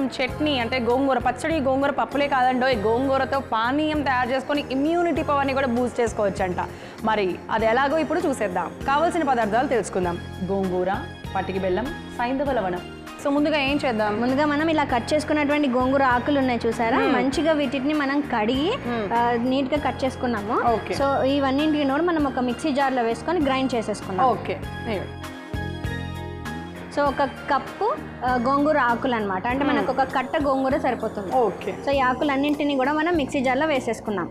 చట్నీ అంటే గోంగూర పచ్చడి గోంగూర పప్పులే కాదండో ఈ గోంగూరతో పానీయం తయారు చేసుకొని ఇమ్యూనిటీ పవర్ని కూడా బూస్ట్ చేసుకోవచ్చంట మరి అది ఎలాగో ఇప్పుడు చూసేద్దాం కావాల్సిన పదార్థాలు తెలుసుకుందాం గోంగూర పటికి బెల్లం సైంధవ లవణం సో ముందుగా ఏం చేద్దాం ముందుగా మనం ఇలా కట్ చేసుకున్నటువంటి గోంగూర ఆకులు ఉన్నాయి చూసారా మంచిగా వీటిని మనం కడిగి ఆ, నీట్ గా కట్ చేసుకున్నాము Okay. సో ఇవన్నింటిని కూడా మనం ఒక మిక్సీ జార్ లో వేసుకొని గ్రైండ్ చేసేసుకున్నాం ఓకే సో ఒక కప్పు ఆ, గోంగూర ఆకులు అనమాట అంటే మనకు ఒక కట్ట గోంగూర సరిపోతుంది ఓకే సో ఈ ఆకులన్నింటినీ కూడా మనం మిక్సీ జార్లో వేసేసుకున్నాం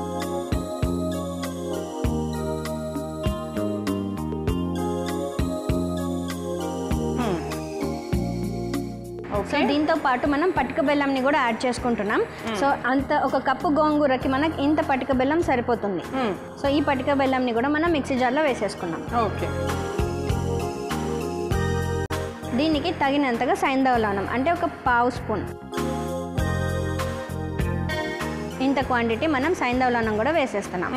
సో ఓకే దీంతో పాటు మనం పటిక బెల్లంని కూడా యాడ్ చేసుకుంటున్నాం సో అంత ఒక కప్పు గోంగూరకి మనకి ఇంత పటిక బెల్లం సరిపోతుంది సో ఈ పటిక బెల్లంని కూడా మనం మిక్సీ జార్లో వేసేసుకున్నాం ఓకే దీనికి తగినంతగా సైంధవ లవణం అంటే ఒక పావు స్పూన్ ఇంత క్వాంటిటీ మనం సైంధవ లవణం కూడా వేసేస్తున్నాం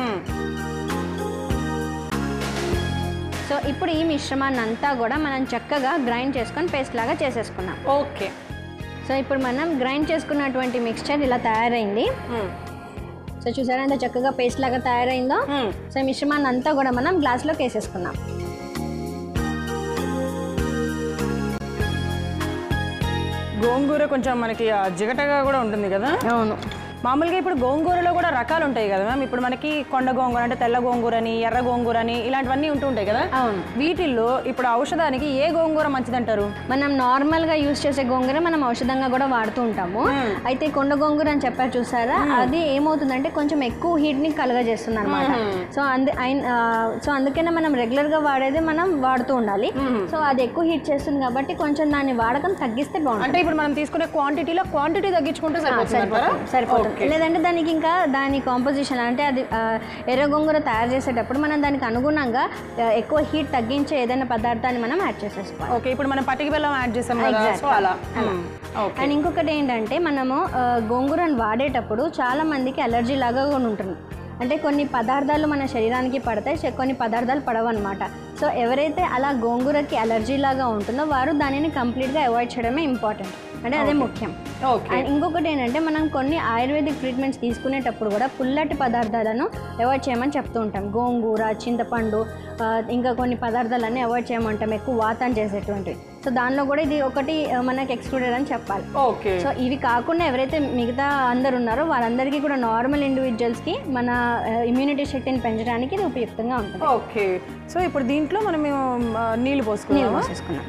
సో ఇప్పుడు ఈ మిశ్రమాన్ని అంతా కూడా మనం చక్కగా గ్రైండ్ చేసుకొని పేస్ట్ లాగా చేసేసుకున్నాం ఓకే సో ఇప్పుడు మనం గ్రైండ్ చేసుకున్నటువంటి మిక్స్చర్ ఇలా తయారైంది సో చూసారా ఎంత చక్కగా పేస్ట్ లాగా తయారైందో సో ఈ మిశ్రమాన్ని అంతా కూడా మనం గ్లాస్లోకి వేసేసుకున్నాం గోంగూర కొంచెం మనకి ఆ జిగటగా కూడా ఉంటుంది కదా అవును మామూలుగా ఇప్పుడు గోంగూరలో కూడా రకాలు ఉంటాయి కదా మ్యామ్ ఇప్పుడు మనకి కొండ గోంగూర అంటే తెల్ల గోంగూర అని ఎర్ర గోంగూర అని ఇలాంటివన్నీ ఉంటూ ఉంటాయి కదా అవును వీటిల్లో ఇప్పుడు ఔషధానికి ఏ గోంగూర మంచిదంటారు మనం నార్మల్గా యూస్ చేసే గోంగూర మనం ఔషధంగా కూడా వాడుతూ ఉంటాము అయితే కొండ గోంగూర అని చెప్పారు చూసారా అది ఏమవుతుందంటే కొంచెం ఎక్కువ హీట్ని కలగజేస్తుంది అనమాట సో అందు అయిన- ఆ, సో అందుకనే మనం రెగ్యులర్గా వాడేది మనం వాడుతూ ఉండాలి సో అది ఎక్కువ హీట్ చేస్తుంది కాబట్టి కొంచెం దాని వాడకం తగ్గిస్తే బాగుంటుంది అంటే ఇప్పుడు మనం తీసుకునే క్వాంటిటీలో క్వాంటిటీ తగ్గించుకుంటే సరిపోతుంది అంటారా? సరిపోతుంది సరిపోతుంది లేదంటే దానికి ఇంకా దాని కాంపోజిషన్ అంటే అది ఆ, ఎర్ర గోంగూర తయారు చేసేటప్పుడు మనం దానికి అనుగుణంగా ఆ, ఎక్కువ హీట్ తగ్గించే ఏదైనా పదార్థాన్ని మనం యాడ్ చేసేసుకోవాలి ఓకే ఇప్పుడు మనం పటికి బెల్లం యాడ్ చేసాం కదా Exactly. సో అలా ఓకే అండ్ ఇంకొకటి ఏంటంటే మనము ఆ, గోంగూరను వాడేటప్పుడు చాలా మందికి అలర్జీ లాగా కూడా ఉంటుంది అంటే కొన్ని పదార్థాలు మన శరీరానికి పడతాయి చె- కొన్ని పదార్థాలు పడవు అనమాట సో ఎవరైతే అలా గోంగూరకి అలర్జీ లాగా ఉంటుందో వారు దానిని కంప్లీట్గా అవాయిడ్ చేయడమే ఇంపార్టెంట్ అంటే అదే ముఖ్యం ఓకే అండ్ ఇంకొకటి ఏంటంటే మనం కొన్ని ఆయుర్వేదిక్ ట్రీట్మెంట్స్ తీసుకునేటప్పుడు కూడా పుల్లటి పదార్థాలను అవాయిడ్ చేయమని చెప్తూ ఉంటాం గోంగూర చింతపండు ఆ, ఇంకా కొన్ని పదార్థాలన్నీ అవాయిడ్ చేయమంటాం ఎక్కువ వాతాన్ని చేసేటువంటివి సో దానిలో కూడా ఇది ఒకటి ఆ, మనకి ఎక్స్క్లూడెడ్ అని చెప్పాలి ఓకే సో ఇవి కాకుండా ఎవరైతే మిగతా అందరు ఉన్నారో వాళ్ళందరికీ కూడా నార్మల్ ఇండివిజువల్స్కి మన ఇమ్యూనిటీ శక్తిని పెంచడానికి ఇది ఉపయుక్తంగా ఉంటుంది ఓకే సో ఇప్పుడు దీంట్లో మనం ఆ, నీళ్లు నీళ్ళు పోసుకున్నాం పోసేసుకున్నాం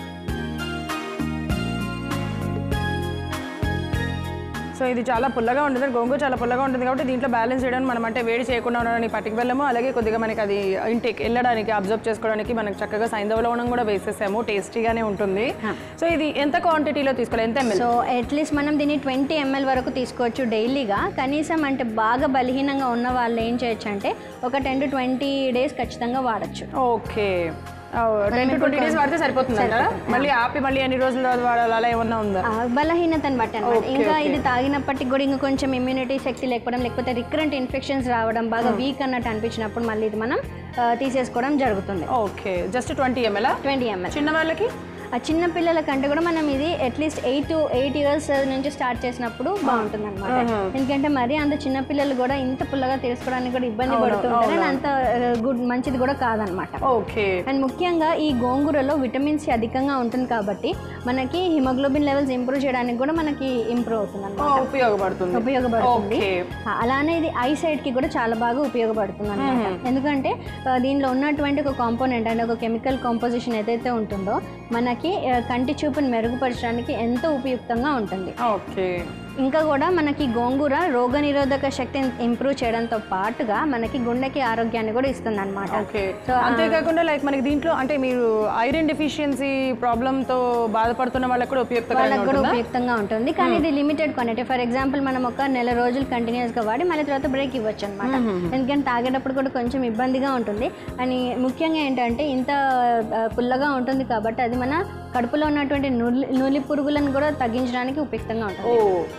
సో ఇది చాలా పుల్లగా ఉంటుంది గోంగూర చాలా పుల్లగా ఉంటుంది కాబట్టి దీంట్లో బ్యాలెన్స్ చేయడానికి మనం అంటే వేడి చేయకుండా ఉండడానికి పట్టిక బెల్లము అలాగే కొద్దిగా మనకి అది ఇంటికి వెళ్ళడానికి అబ్జర్వ్ చేసుకోవడానికి మనకు చక్కగా సైంధవ లవణం కూడా వేసేసాము టేస్టీగానే ఉంటుంది సో ఇది ఎంత క్వాంటిటీలో తీసుకోవాలి ఎంత ఎంఎల్ సో అట్లీస్ట్ మనం దీన్ని ట్వంటీ ఎంఎల్ వరకు తీసుకోవచ్చు డైలీగా కనీసం అంటే బాగా బలహీనంగా ఉన్న వాళ్ళు ఏం చేయొచ్చు అంటే ఒక టెన్ టు ట్వంటీ డేస్ ఖచ్చితంగా వాడచ్చు okay ten to twenty days వాడితే సరిపోతుంది అంటారా మళ్ళీ ఆపి మళ్ళీ ఎన్ని రోజుల తర్వాత వాడాలి అలా ఏమన్నా ఉందా ఆ, బలహీనతని బట్టి అనమాట Okay, ఇంకా okay. ఇది తాగినప్పటికి కూడా ఇంకా కొంచెం ఇమ్యూనిటీ శక్తి లేకపోవడం లేకపోతే రికరెంట్ ఇన్ఫెక్షన్స్ రావడం బాగా వీక్ అన్నట్టు అనిపించినప్పుడు మళ్ళీ ఇది మనం ఆ, తీసేసుకోవడం జరుగుతుంది okay just twenty ML twenty ML చిన్న వాళ్ళకి ఆ చిన్న పిల్లల కంటే కూడా మనం ఇది at least eight to eight years నుంచి స్టార్ట్ చేసినప్పుడు బాగుంటుంది అనమాట ఎందుకంటే మరి అంత చిన్న పిల్లలు కూడా ఇంత పుల్లగా తీసుకోవడానికి కూడా ఇబ్బంది పడుతుంటారు అండ్ అంత గుడ్ మంచిది కూడా కాదనమాట ఓకే అండ్ ముఖ్యంగా ఈ గోంగూరలో విటమిన్ సి అధికంగా ఉంటుంది కాబట్టి మనకి హిమోగ్లోబిన్ లెవెల్స్ ఇంప్రూవ్ చేయడానికి కూడా మనకి ఇంప్రూవ్ అవుతుంది అనమాట ఉపయోగపడుతుంది ఉపయోగపడుతుంది ఓకే ఆ, అలానే ఇది ఐ సైట్ కి కూడా చాలా బాగా ఉపయోగపడుతుంది అనమాట ఎందుకంటే ఆ, దీనిలో ఉన్నటువంటి ఒక కాంపోనెంట్ అంటే ఒక కెమికల్ కాంపోజిషన్ ఏదైతే ఉంటుందో మనకి ఆ, కంటి చూపుని మెరుగుపరచడానికి ఎంతో ఉపయుక్తంగా ఉంటుంది ఓకే ఇంకా కూడా మనకి గోంగూర రోగనిరోధక శక్తిని ఇంప్రూవ్ చేయడంతో పాటుగా మనకి గుండెకి ఆరోగ్యాన్ని కూడా ఇస్తుంది అనమాట ఓకే సో అంతేకాకుండా లైక్ మనకి దీంట్లో అంటే మీరు ఐరన్ డెఫిషియన్సీ ప్రాబ్లంతో బాధపడుతున్న వాళ్ళకి కూడా ఉపయుక్తకరంగా వాళ్ళకి కూడా ఉంటుందా ఉపయుక్తంగా ఉంటుంది కానీ ఇది లిమిటెడ్ క్వాంటిటీ ఫర్ ఎగ్జాంపుల్ మనం ఒక నెల రోజులు కంటిన్యూస్ గా వాడి మళ్ళీ తర్వాత బ్రేక్ ఇవ్వచ్చు అనమాట ఎందుకంటే తాగేటప్పుడు కూడా కొంచెం ఇబ్బందిగా ఉంటుంది అని ముఖ్యంగా ఏంటంటే ఇంత ఆ, పుల్లగా ఉంటుంది కాబట్టి అది మన కడుపులో ఉన్నటువంటి నులి నులి పురుగులను కూడా తగ్గించడానికి ఉపయుక్తంగా ఓ ఉంటుంది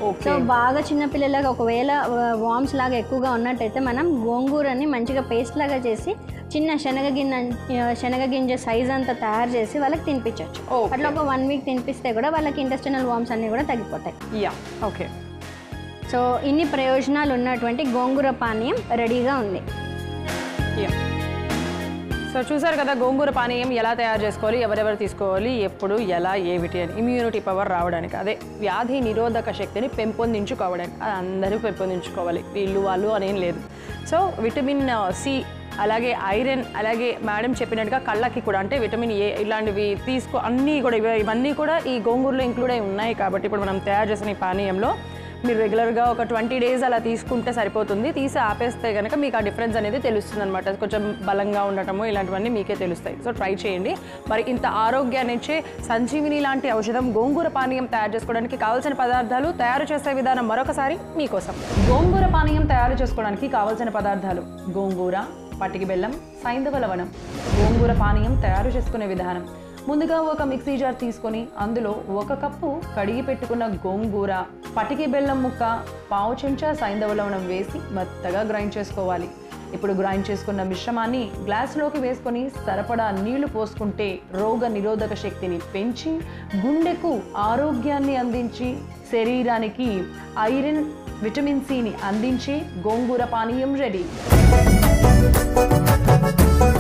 ఓకే సో బాగా చిన్న పిల్లలకు ఒకవేళ వామ్స్ లాగా ఎక్కువగా ఉన్నట్టయితే మనం గోంగూరని మంచిగా పేస్ట్ లాగా చేసి చిన్న శనగ గిన్నె శనగ గింజ సైజ్ అంతా తయారు చేసి వాళ్ళకి తినిపించవచ్చు Okay. అట్లా ఒక వన్ వీక్ తినిపిస్తే కూడా వాళ్ళకి ఇంటెస్టినల్ వామ్స్ అన్నీ కూడా తగ్గిపోతాయి యా ఓకే సో ఇన్ని ప్రయోజనాలు ఉన్నటువంటి గోంగూర పానీయం రెడీగా ఉంది యా సో చూసారు కదా గోంగూర పానీయం ఎలా తయారు చేసుకోవాలి ఎవరెవరు తీసుకోవాలి ఎప్పుడు ఎలా ఏమిటి అని ఇమ్యూనిటీ పవర్ రావడానికి అదే వ్యాధి నిరోధక శక్తిని పెంపొందించుకోవడానికి అది అందరూ పెంపొందించుకోవాలి వీళ్ళు వాళ్ళు అనేం లేదు సో విటమిన్ సి అలాగే ఐరన్ అలాగే మేడం చెప్పినట్టుగా కళ్ళకి కూడా అంటే విటమిన్ ఏ ఇలాంటివి తీసుకో అన్నీ కూడా ఇవ- ఇవన్నీ కూడా ఈ గోంగూరలో ఇంక్లూడ్ అయి ఉన్నాయి కాబట్టి ఇప్పుడు మనం తయారు చేసిన ఈ పానీయంలో మీరు రెగ్యులర్గా ఒక ట్వంటీ డేస్ అలా తీసుకుంటే సరిపోతుంది తీసి ఆపేస్తే కనుక మీకు ఆ డిఫరెన్స్ అనేది తెలుస్తుంది అనమాట కొంచెం బలంగా ఉండటము ఇలాంటివన్నీ మీకే తెలుస్తాయి సో ట్రై చేయండి మరి ఇంత ఆరోగ్యాన్ని ఇచ్చే సంజీవిని లాంటి ఔషధం గోంగూర పానీయం తయారు చేసుకోవడానికి కావాల్సిన పదార్థాలు తయారు చేసే విధానం మరొకసారి మీకోసం గోంగూర పానీయం తయారు చేసుకోవడానికి కావాల్సిన పదార్థాలు గోంగూర పటికి బెల్లం సైంధవ లవణం గోంగూర పానీయం తయారు చేసుకునే విధానం ముందుగా ఒక మిక్సీ జార్ తీసుకొని అందులో ఒక కప్పు కడిగి పెట్టుకున్న గోంగూర పటికి బెల్లం ముక్క పావు చెంచా సైంధవ లవణం వేసి మెత్తగా గ్రైండ్ చేసుకోవాలి ఇప్పుడు గ్రైండ్ చేసుకున్న మిశ్రమాన్ని గ్లాసులోకి వేసుకొని సరిపడా నీళ్లు పోసుకుంటే రోగ నిరోధక శక్తిని పెంచి గుండెకు ఆరోగ్యాన్ని అందించి శరీరానికి ఐరన్ విటమిన్ సిని అందించి గోంగూర పానీయం రెడీ